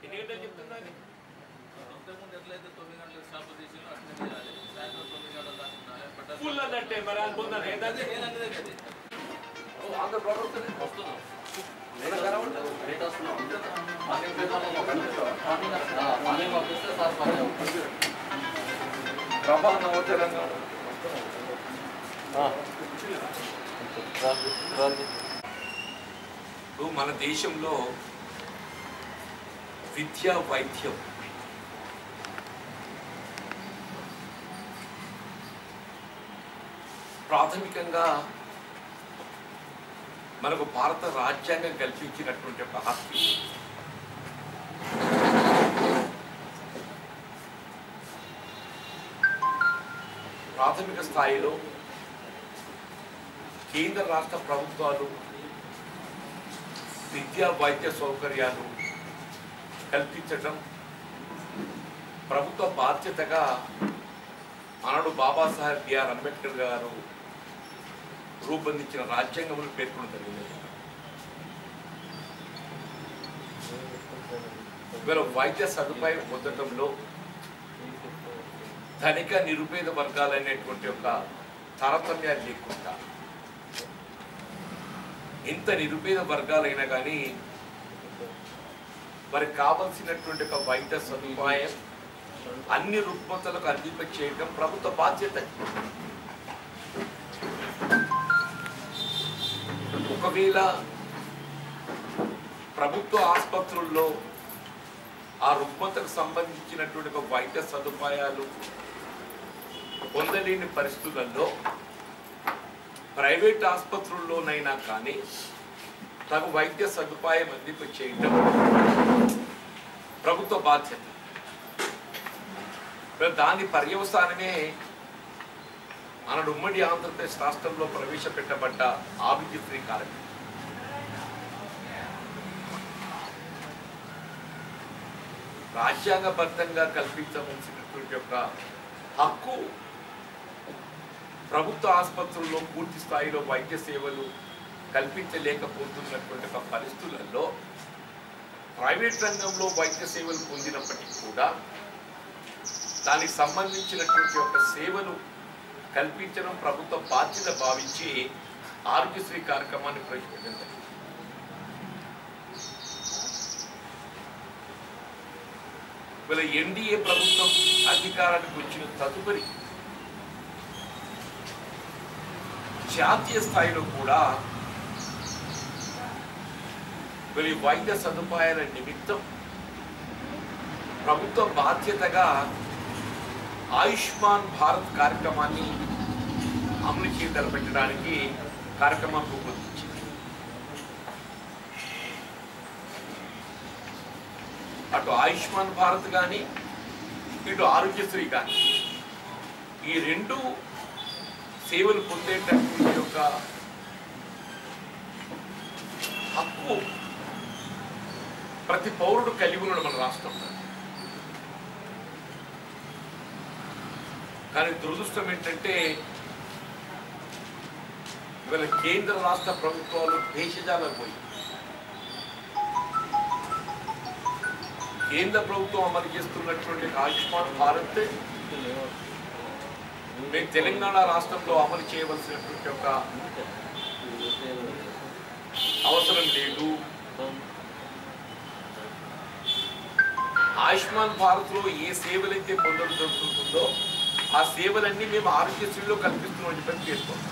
ఎన్ని గంటలు చెప్తున్నారు ఇంతకుముందు ఎట్లయితే తొమ్మిది గంటలకు షాప్ తీసినా అట్లనే చేయాలి సాయంత్రం తొమ్మిది గంటల దాకా ఉండాలి పట్టాలి. ఫుల్ అన్నట్టే మరి అనుకున్నాను ఏంటంటే నేను అనేది అది. ఆంధ్ర ప్రభుత్వం వస్తున్నాం. లేట్ వస్తున్నాం మార్నింగ్ మార్నింగ్ పంపిస్తే సార్ పని ప్రభా నవ తెలంగాణ ఇప్పుడు మన దేశంలో విద్య వైద్యం ప్రాథమికంగా మనకు భారత రాజ్యాంగం కల్పించినటువంటి ఒక హక్కు ప్రాథమిక స్థాయిలో కేంద్ర రాష్ట్ర ప్రభుత్వాలు విద్యా వైద్య సౌకర్యాలు కల్పించటం ప్రభుత్వ బాధ్యతగా ఆనాడు బాబాసాహెబ్ బిఆర్ అంబేద్కర్ గారు రూపొందించిన రాజ్యాంగంలో పేర్కొనడం జరిగింది ఇవాళ వైద్య సదుపాయం పొందటంలో ధనిక నిరుపేద వర్గాలనేటువంటి ఒక తారతమ్యాలు లేకుండా ఎంత నిరుపేద వర్గాలైనా కానీ వారికి కావలసినటువంటి ఒక వైద్య సదుపాయం అన్ని రుగ్మతలకు అందింప చేయడం ప్రభుత్వ బాధ్యత ఒకవేళ ప్రభుత్వ ఆసుపత్రుల్లో ఆ రుగ్మతకు సంబంధించినటువంటి ఒక వైద్య సదుపాయాలు పొందలేని పరిస్థితులలో ప్రైవేట్ ఆసుపత్రుల్లోనైనా కానీ తగు వైద్య సదుపాయం అందింప చేయడం ప్రభుత్వ బాధ్యత మరి దాని పర్యవసానమే మన ఉమ్మడి ఆంధ్రప్రదేశ్ రాష్ట్రంలో ప్రవేశపెట్టబడ్డ ఆరోగ్యశ్రీ కార్యక్రమం రాజ్యాంగబద్ధంగా కల్పించవలసినటువంటి యొక్క హక్కు ప్రభుత్వ ఆసుపత్రుల్లో పూర్తి స్థాయిలో వైద్య సేవలు కల్పించలేకపోతున్నటువంటి ఒక పరిస్థితులలో ప్రైవేట్ రంగంలో వైద్య సేవలు పొందినప్పటికీ కూడా దానికి సంబంధించినటువంటి ఒక సేవలు కల్పించడం ప్రభుత్వ బాధ్యత భావించి ఆరోగ్యశ్రీ కార్యక్రమాన్ని ప్రవేశపెట్టడం జరిగింది. ఇవాళ ఎన్డీఏ ప్రభుత్వం అధికారానికి వచ్చిన తదుపరి జాతీయ స్థాయిలో కూడా మరి వైద్య సదుపాయాల నిమిత్తం ప్రభుత్వ బాధ్యతగా ఆయుష్మాన్ భారత్ కార్యక్రమాన్ని అమలు చేయదల పెట్టడానికి కార్యక్రమం రూపొందించింది అటు ఆయుష్మాన్ భారత్ కానీ ఇటు ఆరోగ్యశ్రీ కానీ ఈ రెండు సేవలు పొందేటటువంటి యొక్క హక్కు ప్రతి పౌరుడు కలిగి ఉన్నాడు మన రాష్ట్రంలో కానీ దురదృష్టం ఏంటంటే ఇవాళ కేంద్ర రాష్ట్ర ప్రభుత్వాలు దేశజాలకు పోయి కేంద్ర ప్రభుత్వం అమలు చేస్తున్నటువంటి ఆయుష్మాన్ భారత్ మేము తెలంగాణ రాష్ట్రంలో అమలు చేయవలసినటువంటి ఒక అవసరం లేదు ఆయుష్మాన్ భారత్ లో ఏ సేవలైతే పొందడం జరుగుతుందో ఆ సేవలన్నీ మేము ఆరోగ్యశ్రీలో కల్పిస్తున్నామని చెప్పి పేర్కొన్నాం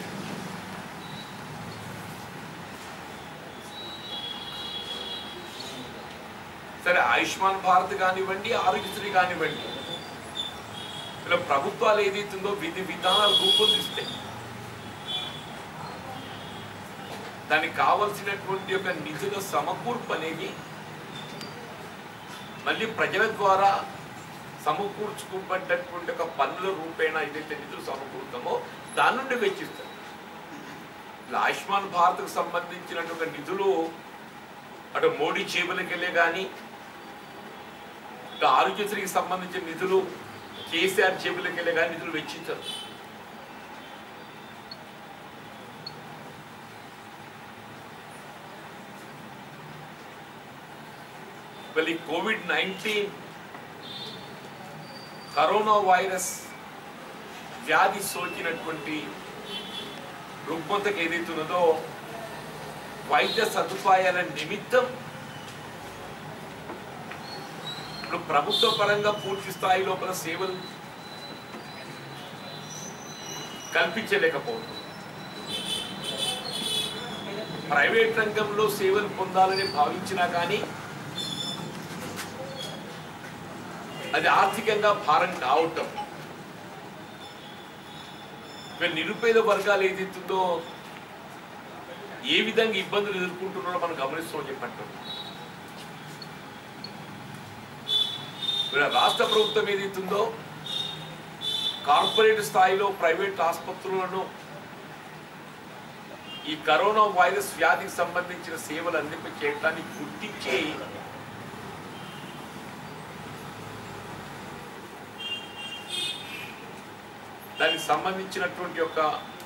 సరే ఆయుష్మాన్ భారత్ కానివ్వండి ఆరోగ్యశ్రీ కానివ్వండి ఇలా ప్రభుత్వాలు ఏదైతుందో విధి విధానాలు రూపొందిస్తాయి దానికి కావలసినటువంటి ఒక నిధుల సమకూర్పు అనేది మళ్ళీ ప్రజల ద్వారా సమకూర్చుకోబడ్డటువంటి ఒక పన్నుల రూపేణ ఏదైతే నిధులు సమకూరుతామో దాని నుండి వెచ్చిస్తారు ఇలా ఆయుష్మాన్ భారత్కు సంబంధించినటువంటి నిధులు అటు మోడీ చేపలకి వెళ్ళే కానీ ఇటు ఆరోగ్యశ్రీకి సంబంధించిన నిధులు కేసీఆర్ చేపలకి వెళ్ళే కానీ నిధులు వెచ్చించారు వీళ్ళ ఈ కోవిడ్ నైన్టీన్ కరోనా వైరస్ వ్యాధి సోకినటువంటి రుగ్మతకు ఏదైతే ఉన్నదో వైద్య సదుపాయాల నిమిత్తం ఇప్పుడు ప్రభుత్వ పరంగా పూర్తి స్థాయి లోపల సేవలు కల్పించలేకపోతుంది ప్రైవేట్ రంగంలో సేవలు పొందాలని భావించినా కానీ అది ఆర్థికంగా భారం కావటం ఇక నిరుపేద వర్గాలు ఏదైతుందో ఏ విధంగా ఇబ్బందులు ఎదుర్కొంటున్నారో మనం గమనిస్తామని చెప్పంటాం రాష్ట్ర ప్రభుత్వం ఏదైతుందో కార్పొరేట్ స్థాయిలో ప్రైవేట్ ఆసుపత్రులను ఈ కరోనా వైరస్ వ్యాధికి సంబంధించిన సేవలు అందింప చేయడానికి గుర్తించి దానికి సంబంధించినటువంటి ఒక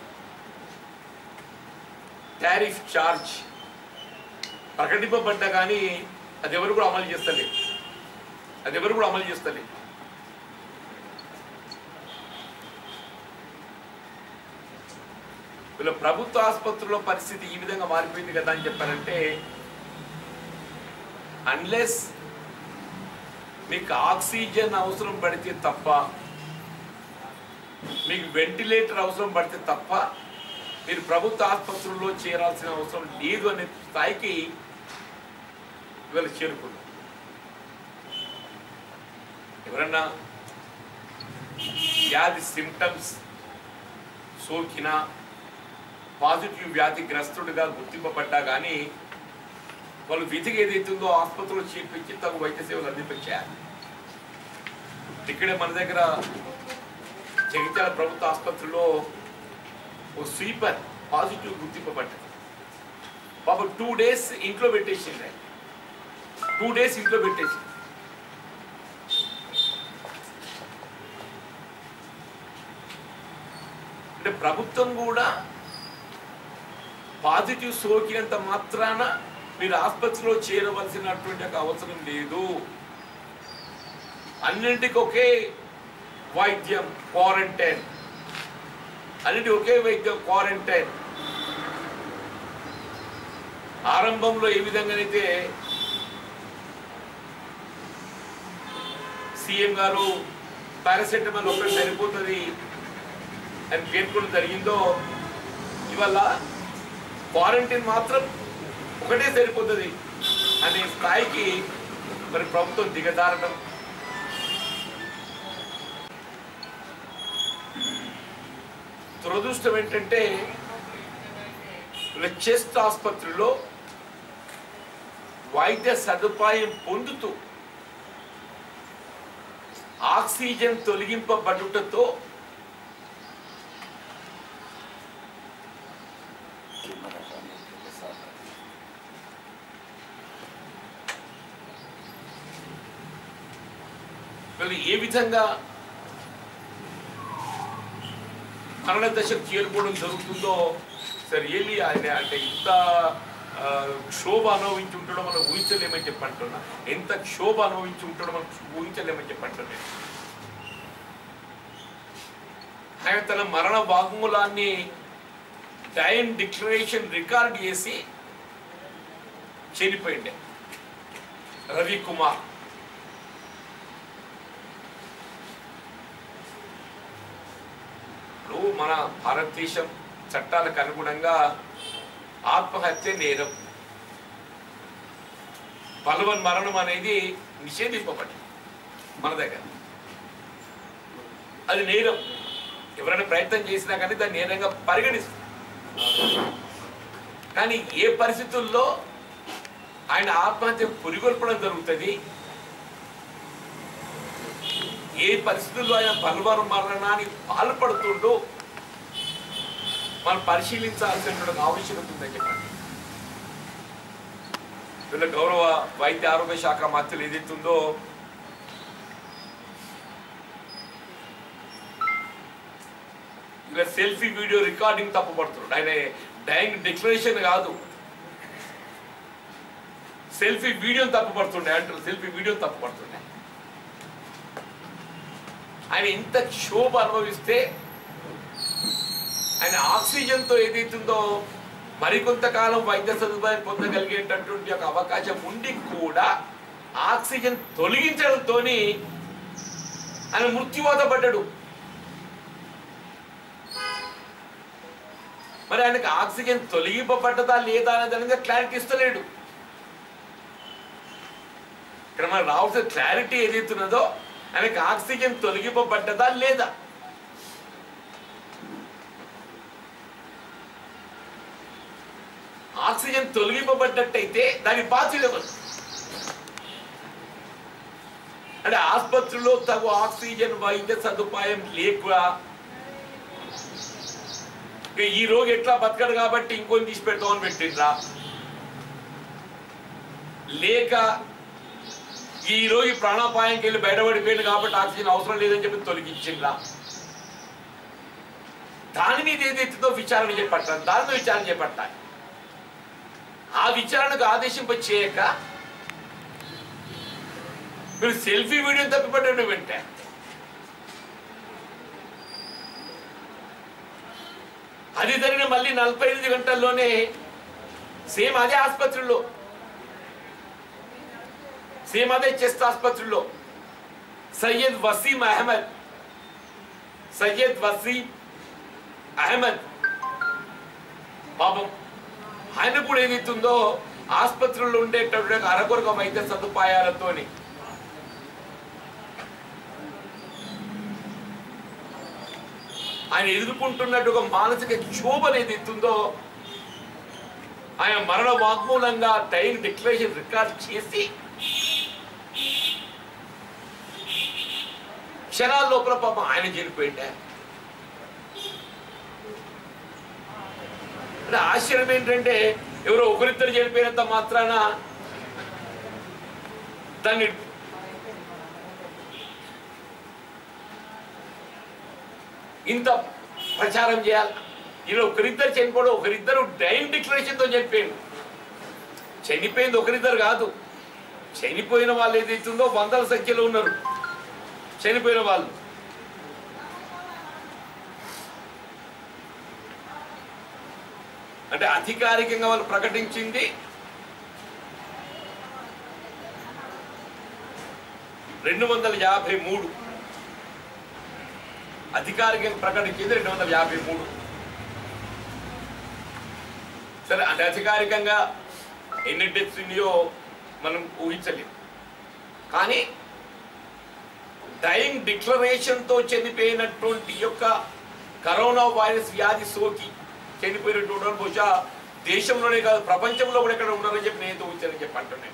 టారిఫ్ ఛార్జ్ ప్రకటింపబడ్డా కానీ అది ఎవరు కూడా అమలు చేస్తలేదు అది ఎవరు కూడా అమలు చేస్తలేదు వీళ్ళ ప్రభుత్వ ఆసుపత్రుల్లో పరిస్థితి ఈ విధంగా మారిపోయింది కదా అని చెప్పారంటే అన్లెస్ మీకు ఆక్సిజన్ అవసరం పడితే తప్ప మీకు వెంటిలేటర్ అవసరం పడితే తప్ప మీరు ప్రభుత్వ ఆసుపత్రుల్లో చేరాల్సిన అవసరం లేదు అనే స్థాయికి ఇవాళ చేరుకున్నారు ఎవరన్నా వ్యాధి సిమ్టమ్స్ సోకినా పాజిటివ్ వ్యాధిగ్రస్తుడిగా గుర్తింపబడ్డా కానీ వాళ్ళు విధిగా ఏదైతుందో ఆసుపత్రిలో చేర్పించి తగు వైద్య సేవలు అందించారు ఇక్కడే మన దగ్గర జగిత్యాల ప్రభుత్వ ఆసుపత్రిలో ఓ స్వీపర్ పాజిటివ్ గుర్తింపబడ్డది పాప టూ డేస్ ఇంట్లో పెట్టేసింది టూ డేస్ ఇంట్లో పెట్టేసింది అంటే ప్రభుత్వం కూడా పాజిటివ్ సోకినంత మాత్రాన మీరు ఆసుపత్రిలో చేరవలసినటువంటి ఒక అవసరం లేదు అన్నింటికి ఒకే వైద్యం క్వారంటైన్ అన్నిటి ఒకే వైద్యం క్వారంటైన్ ఆరంభంలో ఏ విధంగానైతే సీఎం గారు పారాసెటమాల్ ఒకటి సరిపోతుంది అని పేర్కొనడం జరిగిందో ఇవాళ క్వారంటైన్ మాత్రం ఒకటే సరిపోతుంది అనే స్థాయికి మరి ప్రభుత్వం దిగజారడం దురదృష్టం ఏంటంటే చెస్ట్ ఆసుపత్రిలో వైద్య సదుపాయం పొందుతూ ఆక్సిజన్ తొలగింపబడుటతో వీళ్ళు ఏ విధంగా మరణ దశకు చేరుకోవడం జరుగుతుందో సరే ఏమి ఆయన అంటే ఇంత ఆ, క్షోభ అనుభవించి ఉంటాడో మనం ఊహించలేమని చెప్పి అంటున్నా ఎంత క్షోభ అనుభవించి ఉంటాడో మనం ఊహించలేమని చెప్పి అంటున్నా ఆయన తన మరణ వాగ్మూలాన్ని టైం డిక్లరేషన్ రికార్డ్ చేసి చనిపోయిండే రవి కుమార్ ఇప్పుడు మన భారతదేశం చట్టాలకు అనుగుణంగా ఆత్మహత్య నేరం బలవన్ మరణం అనేది నిషేధింపబడింది మన దగ్గర అది నేరం ఎవరైనా ప్రయత్నం చేసినా కానీ దాన్ని నేరంగా పరిగణిస్తుంది కానీ ఏ పరిస్థితుల్లో ఆయన ఆత్మహత్య పురిగొల్పడం జరుగుతుంది ఏ పరిస్థితుల్లో ఆయన బలవన్ మరణానికి పాల్పడుతుండో మనం పరిశీలించాల్సినటువంటి ఆవశ్యకత ఉందని చెప్పండి వీళ్ళ గౌరవ వైద్య ఆరోగ్య శాఖ మంత్రులు ఏదైతుందో ఇలా సెల్ఫీ వీడియో రికార్డింగ్ తప్పబడుతున్నాడు ఆయన డైయింగ్ డిక్లరేషన్ కాదు సెల్ఫీ వీడియోని తప్పుపడుతుండే అంటారు సెల్ఫీ వీడియోని తప్పుపడుతుండే ఆయన ఇంత క్షోభ అనుభవిస్తే ఆయన ఆక్సిజన్తో ఏదైతుందో మరికొంతకాలం వైద్య సదుపాయం పొందగలిగేటటువంటి ఒక అవకాశం ఉండి కూడా ఆక్సిజన్ తొలగించడంతో ఆయన మృత్యువాత పడ్డాడు మరి ఆయనకు ఆక్సిజన్ తొలగింపబడ్డదా లేదా అనేది అనేది క్లారిటీ ఇస్తలేడు ఇక్కడ మనకు రావాల్సిన క్లారిటీ ఏదైతున్నదో ఆయనకు ఆక్సిజన్ తొలగింపబడ్డదా లేదా ఆక్సిజన్ తొలగింపబడ్డట్టయితే దాని బాధ్యత ఎవరు అంటే ఆసుపత్రిలో తగు ఆక్సిజన్ వైద్య సదుపాయం లేక ఇక ఈ రోగి ఎట్లా బతకడు కాబట్టి ఇంకొని తీసి పెడతామని పెట్టిండ్రా లేక ఈ రోగి ప్రాణాపాయంకి వెళ్ళి బయటపడిపోయింది కాబట్టి ఆక్సిజన్ అవసరం లేదని చెప్పి తొలగించిండ్రా దాని మీద ఏదైతుందో విచారణ చేపట్టాలి దాని మీద విచారణ చేపట్టాలి ఆ విచారణకు ఆదేశింప చేయక మీరు సెల్ఫీ వీడియో తప్పిపడ్డాడు వెంటే అది జరిగిన మళ్ళీ నలభై ఎనిమిది గంటల్లోనే సేమ్ అదే ఆసుపత్రిలో సేమ్ అదే చెస్ట్ ఆసుపత్రిలో సయ్యద్ వసీం అహ్మద్ సయ్యద్ వసీం అహ్మద్ పాపం ఆయన కూడా ఏదైతుందో ఆసుపత్రుల్లో ఉండేటటువంటి అరకొరక వైద్య సదుపాయాలతోని ఆయన ఎదుర్కొంటున్నట్టు ఒక మానసిక క్షోభను ఏదైతుందో ఆయన మరణ వాగ్మూలంగా టైం డిక్లరేషన్ రికార్డ్ చేసి క్షణాల లోపల పాపం ఆయన చనిపోయిండే అంటే ఆశ్చర్యం ఏంటంటే ఎవరో ఒకరిద్దరు చనిపోయినంత మాత్రాన దాన్ని ఇంత ప్రచారం చేయాలి ఇలా ఒకరిద్దరు చనిపోవడం ఒకరిద్దరు డైన్ డిక్లరేషన్తో చనిపోయింది చనిపోయింది ఒకరిద్దరు కాదు చనిపోయిన వాళ్ళు ఏదైతుందో వందల సంఖ్యలో ఉన్నారు చనిపోయిన వాళ్ళు అంటే అధికారికంగా వాళ్ళు ప్రకటించింది రెండు వందల యాభై మూడు అధికారికంగా ప్రకటించింది రెండు వందల యాభై మూడు సరే అంటే అధికారికంగా ఎన్ని డెత్స్ ఉన్నాయో మనం ఊహించలేము కానీ డైయింగ్ డిక్లరేషన్తో చనిపోయినటువంటి యొక్క కరోనా వైరస్ వ్యాధి సోకి చనిపోయినటువంటి వాళ్ళు బహుశా దేశంలోనే కాదు ప్రపంచంలో కూడా ఎక్కడ ఉన్నారని చెప్పి నేను ఊహించానని చెప్పి అంటున్నాను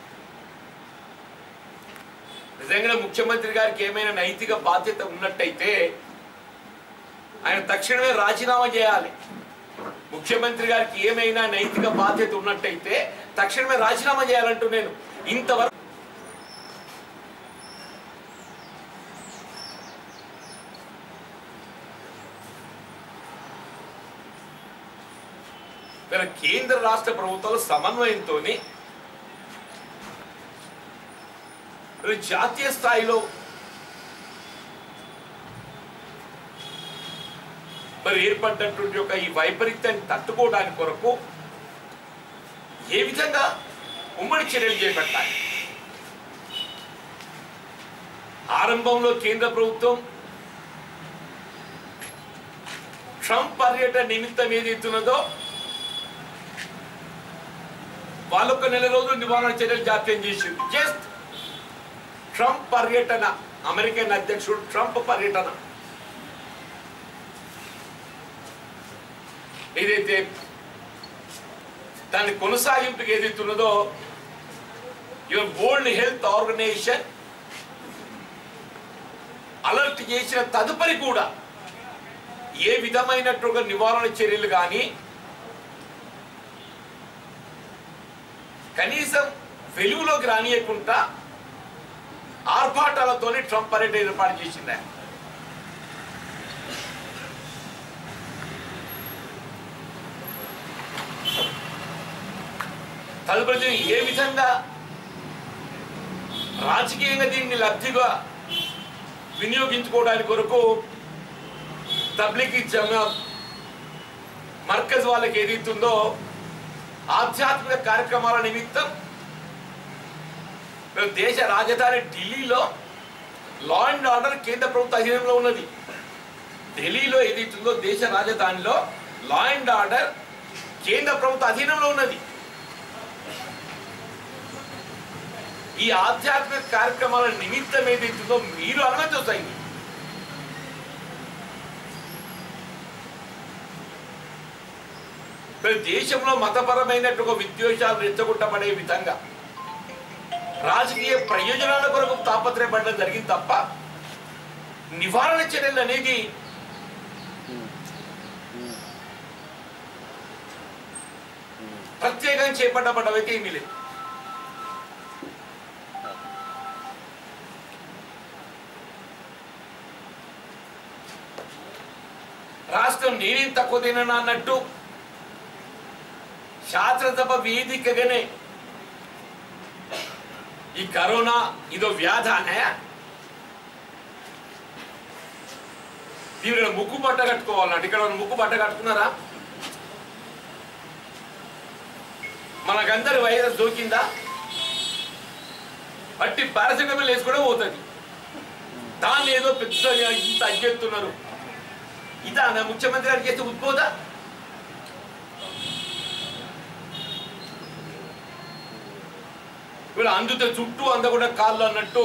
నిజంగా ముఖ్యమంత్రి గారికి ఏమైనా నైతిక బాధ్యత ఉన్నట్టయితే ఆయన తక్షణమే రాజీనామా చేయాలి ముఖ్యమంత్రి గారికి ఏమైనా నైతిక బాధ్యత ఉన్నట్టయితే తక్షణమే రాజీనామా చేయాలంటూ నేను ఇంతవరకు మన కేంద్ర రాష్ట్ర ప్రభుత్వాలు సమన్వయంతో జాతీయ స్థాయిలో మరి ఏర్పడ్డటువంటి ఒక ఈ వైపరీత్యాన్ని తట్టుకోవడానికి కొరకు ఏ విధంగా ఉమ్మడి చర్యలు చేపట్టాలి ఆరంభంలో కేంద్ర ప్రభుత్వం ట్రంప్ పర్యటన నిమిత్తం ఏదైతున్నదో వాళ్ళొక్క నెల రోజులు నివారణ చర్యలు జాప్యం చేసింది జస్ట్ ట్రంప్ పర్యటన అమెరికన్ అధ్యక్షుడు ట్రంప్ పర్యటన ఏదైతే దాని కొనసాగింపుకి ఏదైతే ఉన్నదో your World Health Organization alert చేసిన తదుపరి కూడా ఏ విధమైనటువంటి నివారణ చర్యలు కానీ కనీసం వెలుగులోకి రానియకుండా ఆర్భాటాలతోనే ట్రంప్ పర్యటన ఏర్పాటు చేసింది ఆయన. తదుపరి ఏ విధంగా రాజకీయంగా దీన్ని లబ్ధిగా వినియోగించుకోవడానికి కొరకు తబ్లికి జమాత్ మర్కజ్ వాళ్ళకి ఏదైతుందో ఆధ్యాత్మిక కార్యక్రమాల నిమిత్తం మన దేశ రాజధాని ఢిల్లీలో లా అండ్ ఆర్డర్ కేంద్ర ప్రభుత్వ అధీనంలో ఉన్నది ఢిల్లీలో ఏదైతుందో దేశ రాజధానిలో లా అండ్ ఆర్డర్ కేంద్ర ప్రభుత్వ అధీనంలో ఉన్నది ఈ ఆధ్యాత్మిక కార్యక్రమాల నిమిత్తం ఏదైతుందో మీరు అనుమతి వస్తాయి మరి దేశంలో మతపరమైనట్టు ఒక విద్వేషాలు రెచ్చగొట్టబడే విధంగా రాజకీయ ప్రయోజనాల కొరకు తాపత్రయపడడం జరిగింది తప్ప నివారణ చర్యలు అనేది ప్రత్యేకంగా చేపట్టబడ్డవైతే ఏమీ లేదు రాష్ట్రం నేనేం తక్కువ తినను అన్నట్టు శాస్త్రసభ వేదికగానే ఈ కరోనా ఇదో వ్యాధ అనే దీని ముక్కు బట్ట కట్టుకోవాలంటే ఇక్కడ ఉన్న ముక్కు బట్ట కట్టుకున్నారా మనకందరి వైరస్ దొరికిందా బట్టి పారాసిటమాల్ వేసుకోవడం పోతుంది దాన్ని ఏదో పెద్ద ఇంత అగ్గెత్తున్నారు ఇదా నా ముఖ్యమంత్రి గారికి చేస్తే ఉద్బోధ వీళ్ళు అందుతే చుట్టూ అందకుండా కాళ్ళు అన్నట్టు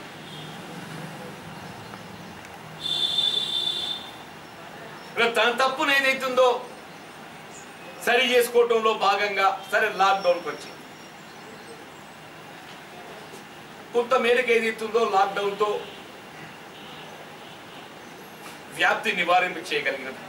వీళ్ళ తన తప్పును ఏదైతుందో సరి చేసుకోవటంలో భాగంగా సరే లాక్డౌన్కి వచ్చింది కొంత మేరకు ఏదైతుందో లాక్డౌన్తో వ్యాప్తి నివారింపు చేయగలిగినది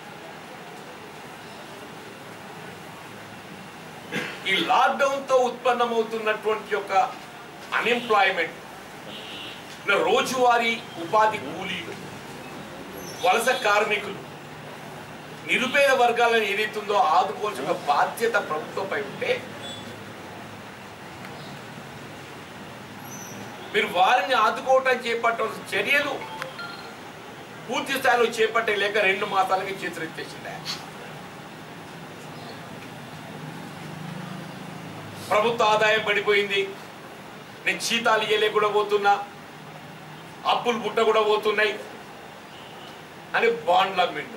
ఈ లాక్డౌన్ తో ఉత్పన్నమవుతున్నటువంటి యొక్క అన్ఎంప్లాయ్మెంట్ రోజువారీ ఉపాధి కూలీలు వలస కార్మికులు నిరుపేద వర్గాలను ఏదైతుందో ఆదుకోవాల్సిన బాధ్యత ప్రభుత్వంపై ఉంటే మీరు వారిని ఆదుకోవటం చేపట్టాల్సిన చర్యలు పూర్తి స్థాయిలో చేపట్టే లేక రెండు మాసాలకి చేతులెత్తేసింది ప్రభుత్వ ఆదాయం పడిపోయింది నేను చీతాలు ఇయ్యలే కూడా పోతున్నా అప్పులు పుట్ట కూడా పోతున్నాయి అని బాండ్ల మిండు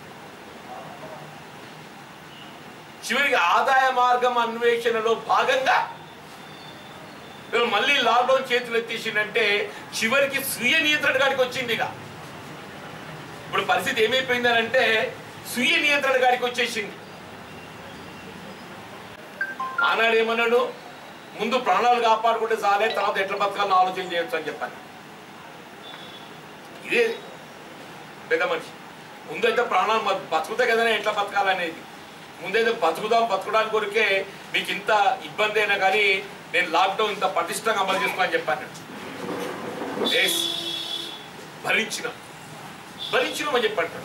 చివరికి ఆదాయ మార్గం అన్వేషణలో భాగంగా వీళ్ళు మళ్ళీ లాక్డౌన్ చేతులు ఎత్తేసిందంటే చివరికి స్వీయ నియంత్రణ కాడికి వచ్చింది ఇక ఇప్పుడు పరిస్థితి ఏమైపోయిందనంటే స్వీయ నియంత్రణ కాడికి వచ్చేసింది ఆనాడు ఏమన్నాడు ముందు ప్రాణాలు కాపాడుకుంటే చాలే తర్వాత ఎట్లా బతకాలని ఆలోచన చేయొచ్చు అని చెప్పాను ఇదే పెద్ద మనిషి ముందైతే ప్రాణాలు బ- బతుకుతాయి కదా ఎట్లా బతకాలనేది ముందైతే బతుకుదాం బతకడానికి కొరికే మీకు ఇంత ఇబ్బంది అయినా కానీ నేను లాక్డౌన్ ఇంత పటిష్టంగా అమలు చేసుకో అని చెప్పాను ఎస్ భరించిన భరించినామని చెప్పంటాడు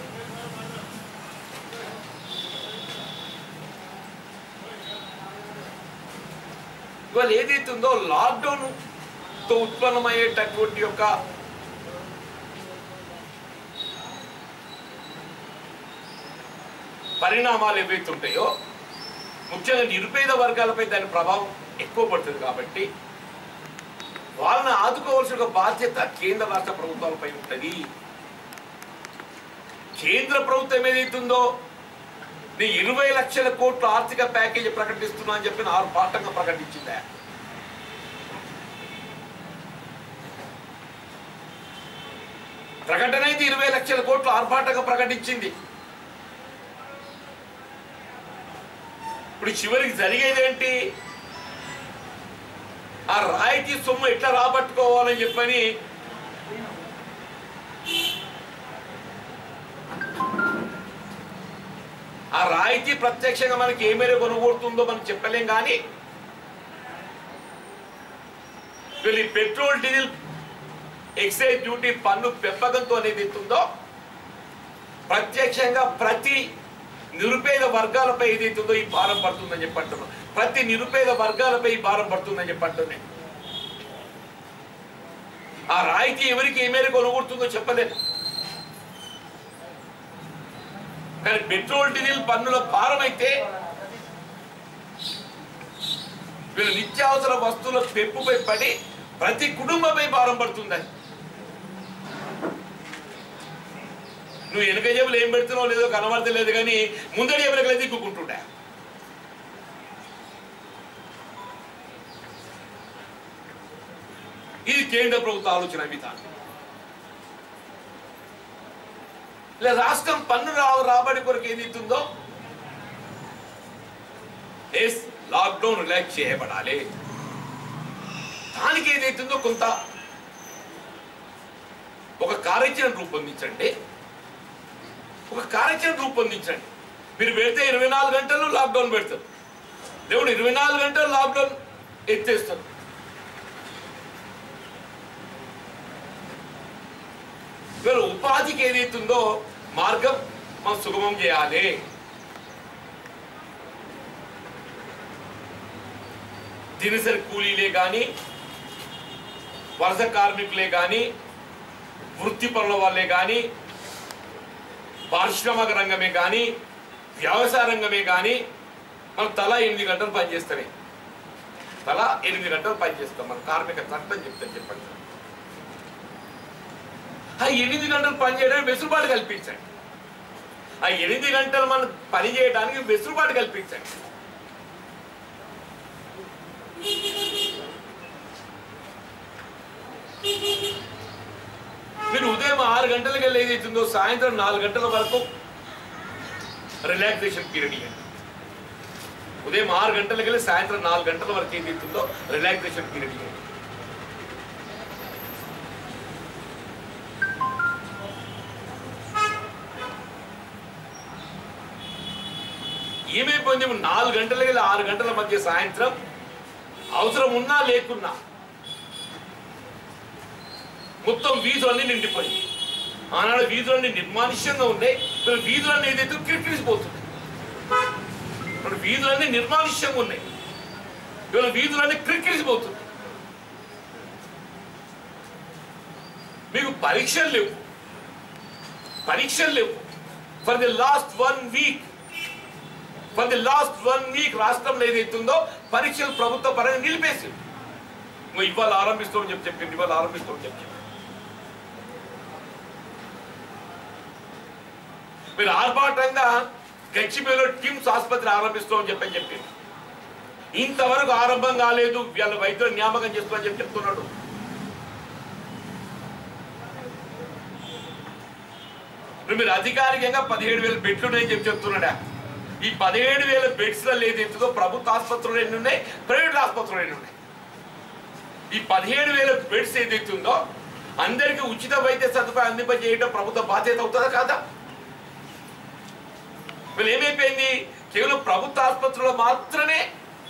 ఇవాళ ఏదైతే ఉందో లాక్డౌన్ తో ఉత్పన్నమయ్యేటటువంటి యొక్క పరిణామాలు ఏవైతే ఉంటాయో ముఖ్యంగా నిరుపేద వర్గాలపై దాని ప్రభావం ఎక్కువ పడుతుంది కాబట్టి వాళ్ళని ఆదుకోవాల్సిన ఒక బాధ్యత కేంద్ర రాష్ట్ర ప్రభుత్వాలపై ఉంటుంది కేంద్ర ప్రభుత్వం ఏదైతుందో నీ ఇరవై లక్షల కోట్ల ఆర్థిక ప్యాకేజీ ప్రకటిస్తున్నా అని చెప్పి ఆరు పాఠంగా ప్రకటించిందా ప్రకటన అయితే ఇరవై లక్షల కోట్లు ఆర్భాటంగా ప్రకటించింది ఇప్పుడు చివరికి జరిగేది ఏంటి ఆ రాయితీ సొమ్ము ఎట్లా రాబట్టుకోవాలని చెప్పని ఆ రాయితీ ప్రత్యక్షంగా మనకి ఏ మేర కొనుగోడుతుందో మనం చెప్పలేం కానీ వీళ్ళు ఈ పెట్రోల్ డీజిల్ ఎక్సైజ్ డ్యూటీ పన్ను పెంపకంతో అనేది ఎత్తుందో ప్రత్యక్షంగా ప్రతి నిరుపేద వర్గాలపై ఏదైతుందో ఈ భారం పడుతుందని చెప్పంటున్నాం ప్రతి నిరుపేద వర్గాలపై ఈ భారం పడుతుందని చెప్పంటున్నాయి ఆ రాయితీ ఎవరికి ఏ మేరకు కొనుగొడుతుందో చెప్పలేదు కానీ పెట్రోల్ డీజిల్ పన్నుల భారం అయితే వీళ్ళు నిత్యావసర వస్తువుల పెంపుపై పడి ప్రతి కుటుంబంపై భారం పడుతుంది నువ్వు వెనక జేబులు ఏం పెడుతున్నావు లేదో కనబడతలేదు కానీ ముందడి జేబులకు దిక్కుకుంటుండే ఇది కేంద్ర ప్రభుత్వ ఆలోచన విధానం ఇలా రాష్ట్రం పన్ను రా రాబడి కొరకు ఏది ఇస్తుందో ఎస్ లాక్డౌన్ రిలాక్స్ చేయబడాలి దానికి ఏదైతుందో కొంత ఒక కార్యాచరణ రూపొందించండి ఒక కార్యాచరణ రూపొందించండి మీరు పెడితే ఇరవై నాలుగు గంటలు లాక్డౌన్ పెడతారు దేవుడు ఇరవై నాలుగు గంటలు లాక్డౌన్ ఎత్తేస్తారు వీళ్ళు ఉపాధికి ఏదైతుందో మార్గం మనం సుగమం చేయాలి దినసరి కూలీలే కానీ వలస కార్మికులే కానీ వృత్తి పనుల వాళ్ళే కానీ పారిశ్రామిక రంగమే కానీ వ్యవసాయ రంగమే కానీ మనం తలా ఎనిమిది గంటలు పనిచేస్తామే తలా ఎనిమిది గంటలు పనిచేస్తాం మన కార్మిక చట్టం చెప్తాను చెప్పండి ఆ ఎనిమిది గంటలు పని చేయడానికి వెసులుబాటు కల్పించండి ఆ ఎనిమిది గంటలు మనం పని చేయడానికి వెసులుబాటు కల్పించండి మీరు ఉదయం ఆరు గంటలకు వెళ్ళి ఏదైతుందో సాయంత్రం నాలుగు గంటల వరకు రిలాక్సేషన్ పీరియడ్ ఇవ్వండి ఉదయం ఆరు గంటలకు వెళ్ళి సాయంత్రం నాలుగు గంటల వరకు ఏదైతుందో రిలాక్సేషన్ పీరియడ్ ఇవ్వండి ఏమైపోయింది నాలుగు గంటలకి వెళ్ళి ఆరు గంటల మధ్య సాయంత్రం అవసరం ఉన్నా లేకున్నా మొత్తం వీధులన్నీ నిండిపోయి ఆనాడు వీధులన్నీ నిర్మానుష్యంగా ఉండే ఇప్పుడు వీధులన్నీ ఏదైతే కిరికిరిసిపోతుంది ఇప్పుడు వీధులన్నీ నిర్మానుష్యంగా ఉన్నాయి ఇవాళ వీధులన్నీ క్రిక్కిరిసిపోతుంది మీకు పరీక్షలు లేవు పరీక్షలు లేవు for the last one week for the last one week రాష్ట్రంలో ఏదైతుందో పరీక్షలు ప్రభుత్వ పరంగా నిలిపేసి నువ్వు ఇవాళ ఆరంభిస్తామని చెప్పి చెప్పింది ఇవాళ ఆరంభిస్తామని చెప్పి చెప్పింది. మీరు ఆర్భాటంగా గచ్చిబిలో టిమ్స్ ఆసుపత్రి ఆరంభిస్తామని చెప్పని చెప్పింది ఇంతవరకు ఆరంభం కాలేదు వీళ్ళ వైద్యులు నియామకం చేసుకోమని చెప్పి చెప్తున్నాడు ఇప్పుడు మీరు అధికారికంగా పదిహేడు వేల బెడ్లు ఉన్నాయని చెప్పి చెప్తున్నాడా ఈ పదిహేడు వేల బెడ్స్లలో ఏదైతుందో ప్రభుత్వ ఆసుపత్రులు ఎన్ని ఉన్నాయి ప్రైవేట్ ఆసుపత్రులు ఎన్ని ఉన్నాయి ఈ పదిహేడు వేల బెడ్స్ ఏదైతుందో అందరికీ ఉచిత వైద్య సదుపాయం అందింపజేయడం ప్రభుత్వ బాధ్యత అవుతుందా కాదా వీళ్ళు ఏమైపోయింది కేవలం ప్రభుత్వ ఆసుపత్రుల్లో మాత్రమే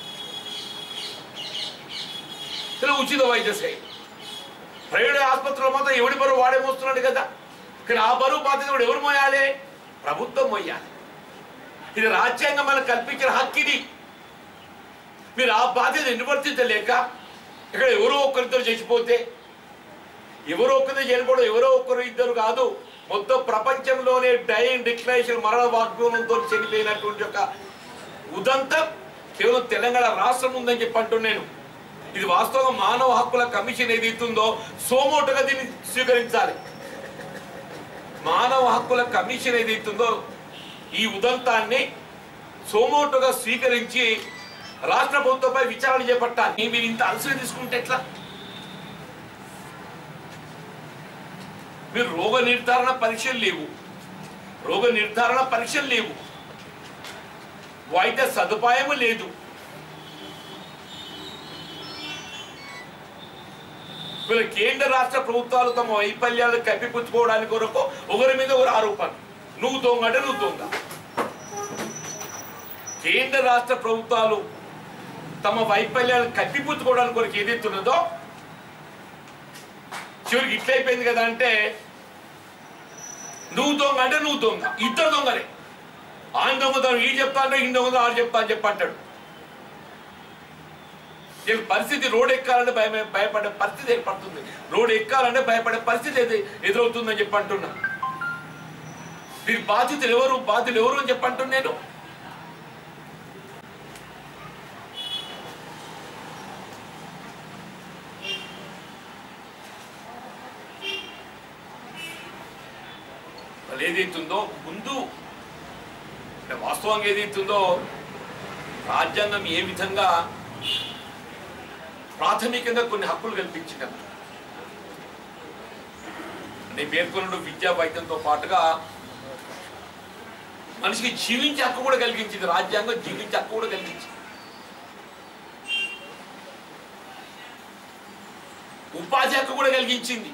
ఇలా ఉచిత వైద్య సేవ ప్రైవేట్ ఆసుపత్రుల్లో మాత్రం ఎవడి బరువు వాడే మోస్తున్నాడు కదా కానీ ఆ బరువు బాధ్యత కూడా ఎవరు మోయాలి ప్రభుత్వం మోయాలి ఇది రాజ్యాంగం మనకు కల్పించిన హక్కు ఇది మీరు ఆ బాధ్యత నిర్వర్తించలేక ఇక్కడ ఎవరో ఒక్కరిద్దరు చచ్చిపోతే ఎవరో ఒక్కరిద్దరు చనిపోవడం ఎవరో ఒక్కరు ఇద్దరు కాదు మొత్తం ప్రపంచంలోనే డైన్ డిక్లరేషన్ మరణ వాగ్దానంతో చనిపోయినటువంటి ఒక ఉదంతం కేవలం తెలంగాణ రాష్ట్రం ఉందని చెప్పి అంటున్నాను ఇది వాస్తవంగా మానవ హక్కుల కమిషన్ ఏది ఇస్తుందో సోమోటుగా దీన్ని స్వీకరించాలి మానవ హక్కుల కమిషన్ ఏది ఇస్తుందో ఈ ఉదంతాన్ని సోమోటుగా స్వీకరించి రాష్ట్ర ప్రభుత్వంపై విచారణ చేపట్టాలి మీరు ఇంత అలసట తీసుకుంటే ఎట్లా మీరు రోగ నిర్ధారణ పరీక్షలు లేవు రోగ నిర్ధారణ పరీక్షలు లేవు వైద్య సదుపాయము లేదు వీళ్ళ కేంద్ర రాష్ట్ర ప్రభుత్వాలు తమ వైఫల్యాలు కప్పిపుచ్చుకోవడానికి కొరకు ఒకరి మీద ఒకరు ఆరోపణ నువ్వు దొంగ అంటే నువ్వు దొంగ కేంద్ర రాష్ట్ర ప్రభుత్వాలు తమ వైఫల్యాలు కప్పిపుచ్చుకోవడానికి కొరకు ఏదైతే ఉన్నదో చివరికి ఇట్లయిపోయింది కదా అంటే నువ్వు దొంగ అంటే నువ్వు దొంగ ఇద్దరు దొంగలే ఆయన దొంగతనం ఈ చెప్తా అంటే ఈ దొంగతనం ఆడు చెప్తా అని చెప్పి అంటాడు ఈ పరిస్థితి రోడ్ ఎక్కాలంటే భయం భయపడే పరిస్థితి ఏర్పడుతుంది రోడ్ ఎక్కాలంటే భయపడే పరిస్థితి ఎదు- ఎదురవుతుందని చెప్పి అంటున్నా దీని బాధ్యతలు ఎవరు బాధ్యులు ఎవరు అని చెప్పి అంటున్నా నేను వాళ్ళు ఏదైతుందో ముందు అంటే వాస్తవంగా ఏదైతుందో రాజ్యాంగం ఏ విధంగా ప్రాథమికంగా కొన్ని హక్కులు కల్పించింది నేను పేర్కొన్న విద్యా వైద్యంతో పాటుగా మనిషికి జీవించే హక్కు కూడా కలిగించింది రాజ్యాంగం జీవించే హక్కు కూడా కలిగించింది ఉపాధి హక్కు కూడా కలిగించింది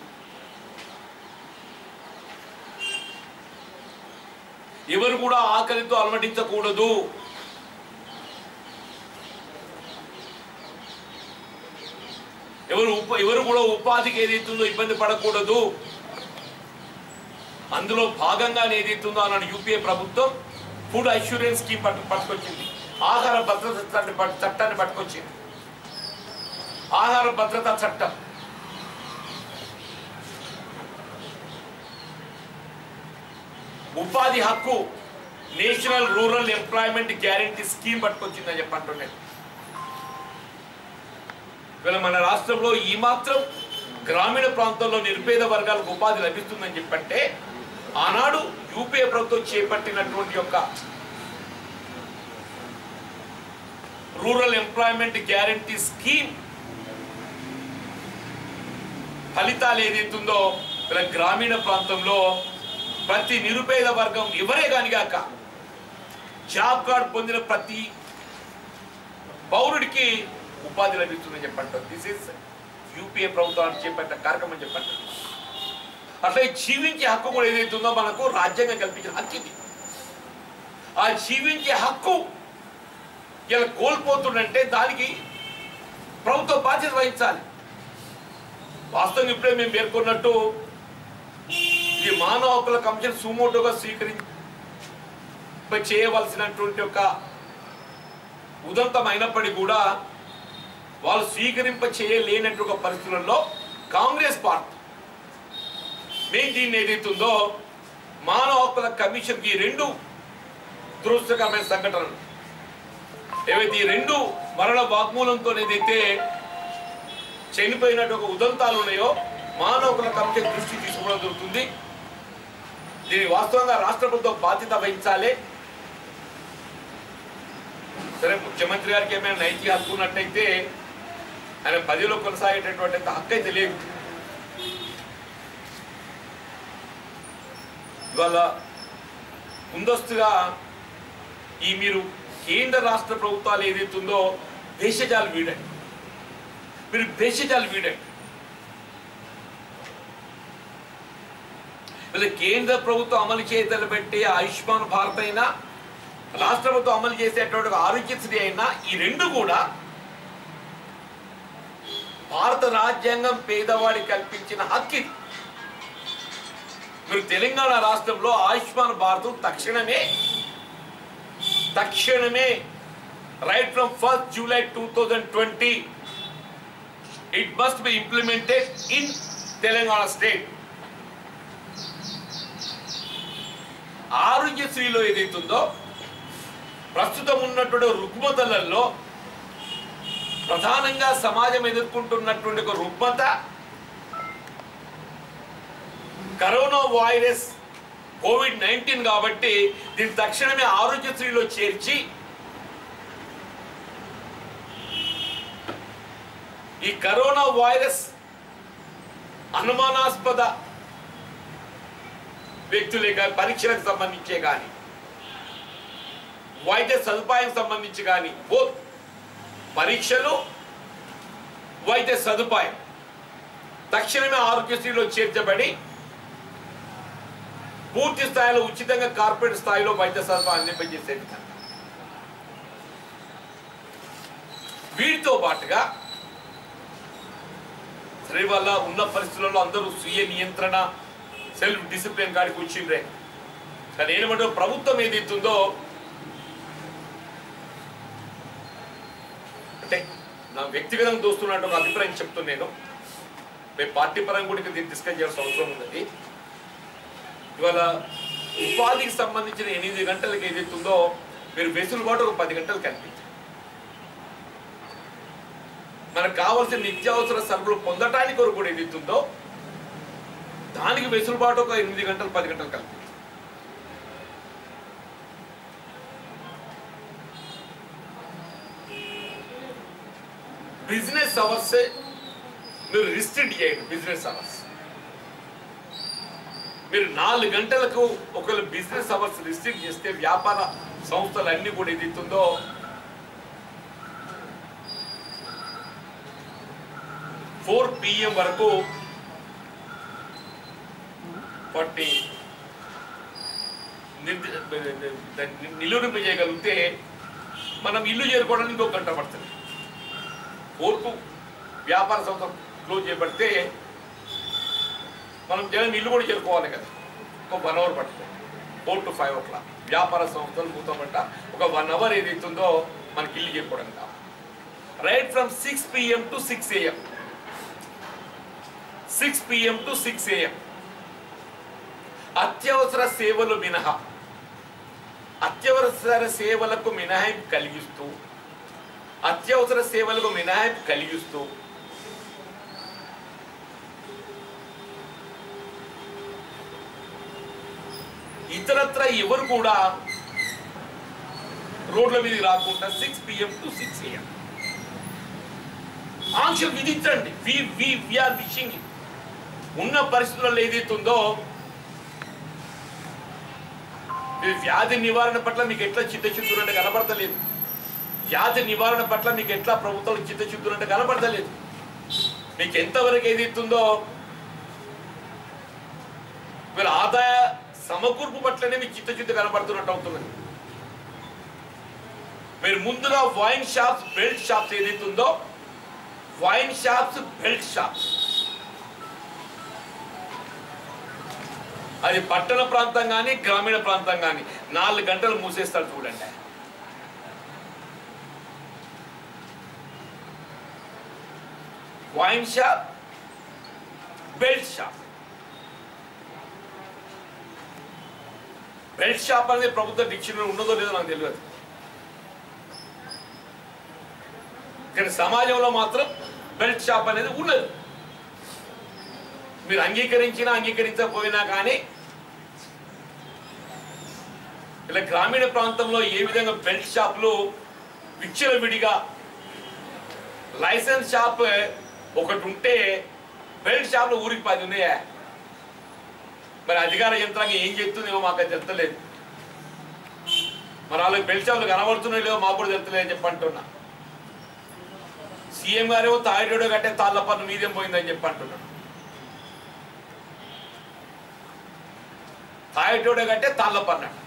ఎవరు కూడా ఆకలితో అలమటించకూడదు ఎవరు ఉప ఎవరు కూడా ఉపాధికి ఏదైతుందో ఇబ్బంది పడకూడదు అందులో భాగంగా ఏదైతుందో అన్నాడు యూపీఏ ప్రభుత్వం ఫుడ్ అష్యూరెన్స్ స్కీమ్ పట్టు పట్టుకొచ్చింది ఆహార భద్రత చట్టాన్ని పట్టు- చట్టాన్ని పట్టుకొచ్చింది ఆహార భద్రతా చట్టం ఉపాధి హక్కు National Rural Employment Guarantee Scheme పట్టుకొచ్చిందని చెప్పంటున్నాను ఇవాళ మన రాష్ట్రంలో ఈ మాత్రం గ్రామీణ ప్రాంతాల్లో నిరుపేద వర్గాలకు ఉపాధి లభిస్తుందని చెప్పంటే ఆనాడు యూపీఏ ప్రభుత్వం చేపట్టినటువంటి యొక్క రూరల్ ఎంప్లాయ్మెంట్ గ్యారంటీ స్కీమ్ ఫలితాలు ఏదైతుందో ఇలా గ్రామీణ ప్రాంతంలో ప్రతి నిరుపేద వర్గం ఎవరే కాని గాక జాబ్ కార్డ్ పొందిన ప్రతి పౌరుడికి ఉపాధి లభిస్తుందని చెప్పంటారు దిస్ ఇస్ యూపీఏ ప్రభుత్వాన్ని చేపట్టిన కార్యక్రమం చెప్పంటారు అట్లా ఈ జీవించే హక్కు కూడా ఏదైతుందో మనకు రాజ్యాంగం కల్పించిన హక్కు ఇది ఆ జీవించే హక్కు ఇలా కోల్పోతుందంటే దానికి ప్రభుత్వం బాధ్యత వహించాలి వాస్తవంగా ఇప్పుడే మేము పేర్కొన్నట్టు ఈ మానవ హక్కుల కమిషన్ సుమోటోగా స్వీకరించి చేయవలసినటువంటి ఒక ఉదంతం అయినప్పటికీ కూడా వాళ్ళు స్వీకరింప చేయలేనటువంటి ఒక పరిస్థితులలో కాంగ్రెస్ పార్టీ మేము దీన్ని ఏదైతుందో మానవ హక్కుల కమిషన్కి ఈ రెండు దురదృష్టకరమైన సంఘటనలు ఏవైతే ఈ రెండు మరణ వాగ్మూలంతో ఏదైతే చనిపోయినట్టు ఒక ఉదంతాలు ఉన్నాయో మానవ హక్కుల కమిషన్ దృష్టి తీసుకోవడం జరుగుతుంది దీని వాస్తవంగా రాష్ట్ర ప్రభుత్వం బాధ్యత వహించాలి సరే ముఖ్యమంత్రి గారికి ఏమైనా నైతిక హక్కు ఉన్నట్టయితే ఆయన పదిలో కొనసాగేటటువంటి హక్కు అయితే లేదు ఇవాళ ముందస్తుగా ఈ మీరు కేంద్ర రాష్ట్ర ప్రభుత్వాలు ఏదైతుందో భేషజాలు వీడండి మీరు భేషజాలు వీడండి వీళ్ళ కేంద్ర ప్రభుత్వం అమలు చేయతలు పెట్టి ఆయుష్మాన్ భారత్ అయినా రాష్ట్ర ప్రభుత్వం అమలు చేసేటువంటి ఒక ఆరోగ్యశ్రీ అయినా ఈ రెండు కూడా భారత రాజ్యాంగం పేదవాడికి కల్పించిన హక్కు ఇది మీరు తెలంగాణ రాష్ట్రంలో ఆయుష్మాన్ భారత్ తక్షణమే తక్షణమే right from first July two thousand twenty it must be implemented in Telangana state ఆరోగ్యశ్రీలో ఏదైతుందో ప్రస్తుతం ఉన్నటువంటి రుగ్మతలలో ప్రధానంగా సమాజం ఎదుర్కొంటున్నటువంటి ఒక రుగ్మత కరోనా వైరస్ కోవిడ్ నైన్టీన్ కాబట్టి దీన్ని తక్షణమే ఆరోగ్యశ్రీలో చేర్చి ఈ కరోనా వైరస్ అనుమానాస్పద వ్యక్తులే కానీ పరీక్షలకు సంబంధించే కానీ వైద్య సదుపాయం సంబంధించి కానీ బోత్ పరీక్షలు వైద్య సదుపాయం తక్షణమే ఆరోగ్యశ్రీలో చేర్చబడి పూర్తి స్థాయిలో ఉచితంగా కార్పొరేట్ స్థాయిలో వైద్య సదుపాయం అందింపజేసే విధంగా వీటితో పాటుగా సరే వల్ల ఉన్న పరిస్థితులలో అందరూ స్వీయ నియంత్రణ సెల్ఫ్ డిసిప్లిన్ కాడికి వచ్చిండ్రే కానీ ఏమంటే ప్రభుత్వం ఏదైతుందో అంటే నా వ్యక్తిగతంగా దోస్తున్నట్టు ఒక అభిప్రాయం చెప్తున్నాను నేను మేము పార్టీ పరంగా కూడా దీన్ని డిస్కస్ చేయాల్సిన అవసరం ఉన్నది ఇవాళ ఉపాధికి సంబంధించిన ఎనిమిది గంటలకు ఏదైతే ఉందో మీరు వెసులుబాటు ఒక పది గంటలు కల్పించారు మనకు కావాల్సిన నిత్యావసర సరుకులు పొందటానికి కొరకు కూడా ఏదైతే ఉందో దానికి వెసులుబాటు ఒక ఎనిమిది గంటలు పది గంటలు కల్పించారు బిజినెస్ అవర్స్ మీరు రిస్ట్రిక్ట్ చేయండి బిజినెస్ అవర్స్ మీరు నాలుగు గంటలకు ఒకవేళ బిజినెస్ అవర్స్ రిస్ట్రిక్ట్ చేస్తే వ్యాపార సంస్థలు అన్ని కూడా ఏది ఇస్తుందో ఫోర్ పిఎం వరకు వాటిని నిలువరింప చేయగలిగితే మనం ఇల్లు చేరుకోవడానికి ఇంకొక గంట పడుతుంది ఫోర్కు వ్యాపార సంస్థ క్లోజ్ చేయబడితే మనం జనం ఇల్లు కూడా చేరుకోవాలి కదా ఒక వన్ అవర్ పడుతుంది four to five o'clock వ్యాపార సంస్థలు మూతపడ్డ ఒక వన్ అవర్ ఏదైతుందో మనకి ఇల్లు చేరుకోవడం కావాలి right from six PM to six AM six PM to six AM అత్యవసర సేవలు మినహా అత్యవసర సేవలకు మినహాయింపు కలిగిస్తూ అత్యవసర సేవలకు మినహాయింపు కలిగిస్తూ ఇతరత్ర ఎవరు కూడా రోడ్ల మీదకి రాకుండా six PM to six AM ఆంక్షలు విధించండి వి వి విఆర్ విషింగ్ ఉన్న పరిస్థితులలో ఏదైతే ఉందో ఈ వ్యాధి నివారణ పట్ల మీకు ఎట్లా చిత్తశుద్ధి ఉన్నట్టు కనబడతలేదు వ్యాధి నివారణ పట్ల మీకు ఎట్లా ప్రభుత్వం చిత్తశుద్ధి ఉన్నట్టు కనబడతలేదు మీకు ఎంతవరకు ఏదైతుందో వీళ్ళ ఆదాయ సమకూర్పు పట్లనే మీకు చిత్తశుద్ధి కనబడుతున్నట్టు అవుతున్నది మీరు ముందుగా వైన్ షాప్స్ బెల్ట్ షాప్స్ ఏదైతే ఉందో వైన్ షాప్స్ బెల్ట్ షాప్స్ అది పట్టణ ప్రాంతం కానీ గ్రామీణ ప్రాంతం కానీ నాలుగు గంటలు మూసేస్తారు చూడండి wine shop belt shop belt shop అనేది ప్రభుత్వ డిక్షనరీ ఉన్నదో లేదో నాకు తెలియదు కానీ సమాజంలో మాత్రం బెల్ట్ షాప్ అనేది ఉన్నది మీరు అంగీకరించినా అంగీకరించకపోయినా కానీ ఇలా గ్రామీణ ప్రాంతంలో ఏ విధంగా బెల్ట్ షాపులు విచ్చలవిడిగా లైసెన్స్ షాప్ ఒకటి ఉంటే బెల్ట్ షాపులు ఊరికి పది ఉన్నాయా మరి అధికార యంత్రాంగం ఏం చెప్తుందేమో మాకు అది తెలుస్తలేదు మరి వాళ్ళకి బెల్ట్ షాపులు కనబడుతున్నాయి లేదో మాకు కూడా తెలుస్తలేదు అని చెప్పి అంటున్నా సీఎం గారేమో తాయిడోడో కట్టే తాళ్ళ పన్ను మీదేం పోయిందని చెప్పి అంటున్నాడు తాయిటోడో కట్టే తాళ్ళ పన్ను అంట.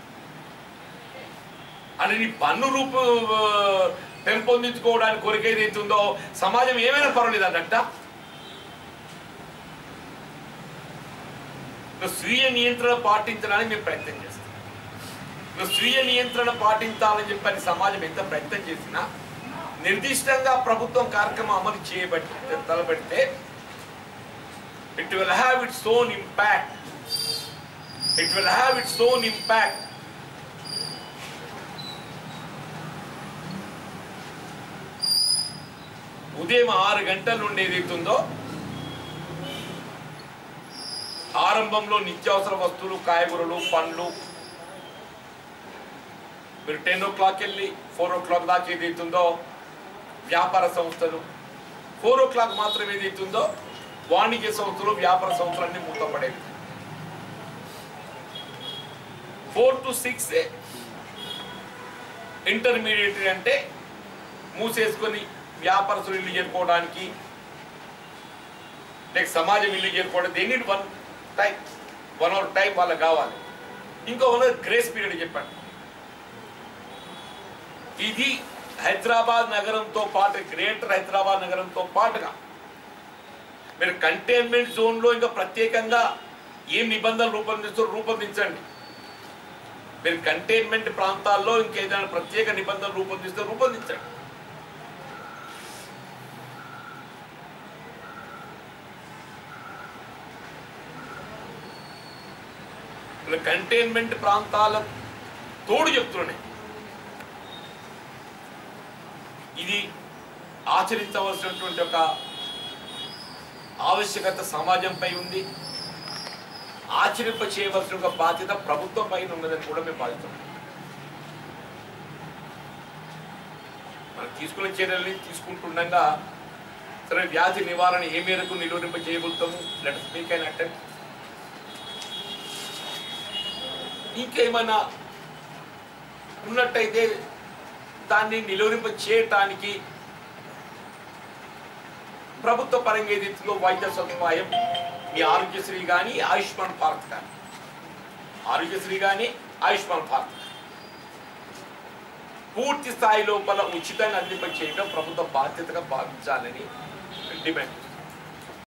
అని నీ పన్ను రూపు ఆ, పెంపొందించుకోవడానికి కొరకు ఏదైతే ఉందో సమాజం ఏమైనా పర్వాలేదు అన్నట్ట నువ్వు స్వీయ నియంత్రణ పాటించడానికి మేము ప్రయత్నం చేస్తాం నువ్వు స్వీయ నియంత్రణ పాటించాలని చెప్పని సమాజం ఎంత ప్రయత్నం చేసినా నిర్దిష్టంగా ప్రభుత్వం కార్యక్రమం అమలు చేయబట్టి తలపెడితే it will have its own impact it will have its own impact ఉదయం ఆరు గంటల నుండి ఏదైతుందో ఆరంభంలో నిత్యావసర వస్తువులు కాయగూరలు పండ్లు మీరు టెన్ ఓ క్లాక్ వెళ్ళి ఫోర్ ఓ క్లాక్ దాకా ఏదైతుందో వ్యాపార సంస్థలు ఫోర్ ఓ క్లాక్ మాత్రం ఏదైతుందో వాణిజ్య సంస్థలు వ్యాపార సంస్థలు అన్ని మూతపడేవి ఫోర్ టు సిక్స్ ఇంటర్మీడియట్ అంటే మూసేసుకొని వ్యాపారస్తులు ఇల్లు చేరుకోవడానికి లేక సమాజం ఇల్లు చేరుకోవడం they need one time one hour time వాళ్ళకి కావాలి ఇంకో వన్ అవర్ గ్రేస్ పీరియడ్ చెప్పాను ఇది హైదరాబాద్ నగరంతో పాటు గ్రేటర్ హైదరాబాద్ నగరంతో పాటుగా మీరు కంటైన్మెంట్ జోన్లో ఇంకా ప్రత్యేకంగా ఏం నిబంధనలు రూపొందిస్తారో రూపొందించండి మీరు కంటైన్మెంట్ ప్రాంతాల్లో ఇంకేదైనా ప్రత్యేక నిబంధనలు రూపొందిస్తే రూపొందించండి మన కంటైన్మెంట్ ప్రాంతాల తోడు చెప్తున్నాయి ఇది ఆచరించవలసినటువంటి ఒక ఆవశ్యకత సమాజంపై ఉంది ఆచరింప చేయవలసిన ఒక బాధ్యత ప్రభుత్వం పైన ఉన్నదని కూడా మేము భావిస్తున్నాం మనం తీసుకున్న చర్యల్ని తీసుకుంటుండగా సరే వ్యాధి నివారణ ఏ మేరకు నిలువరింప చేయబోతాము లెట్ స్పీక్ అయిన అటెంప్ట్ ఇంకేమైనా ఉన్నట్టయితే దాన్ని నిలువరింప చేయటానికి ప్రభుత్వ పరంగా ఏదైతుందో వైద్య సదుపాయం మీ ఆరోగ్యశ్రీ కానీ ఆయుష్మాన్ భారత్ కానీ ఆరోగ్యశ్రీ కానీ ఆయుష్మాన్ భారత్ పూర్తి స్థాయి లోపల ఉచితంగా అందింప చేయడం ప్రభుత్వ బాధ్యతగా భావించాలని డిమాండ్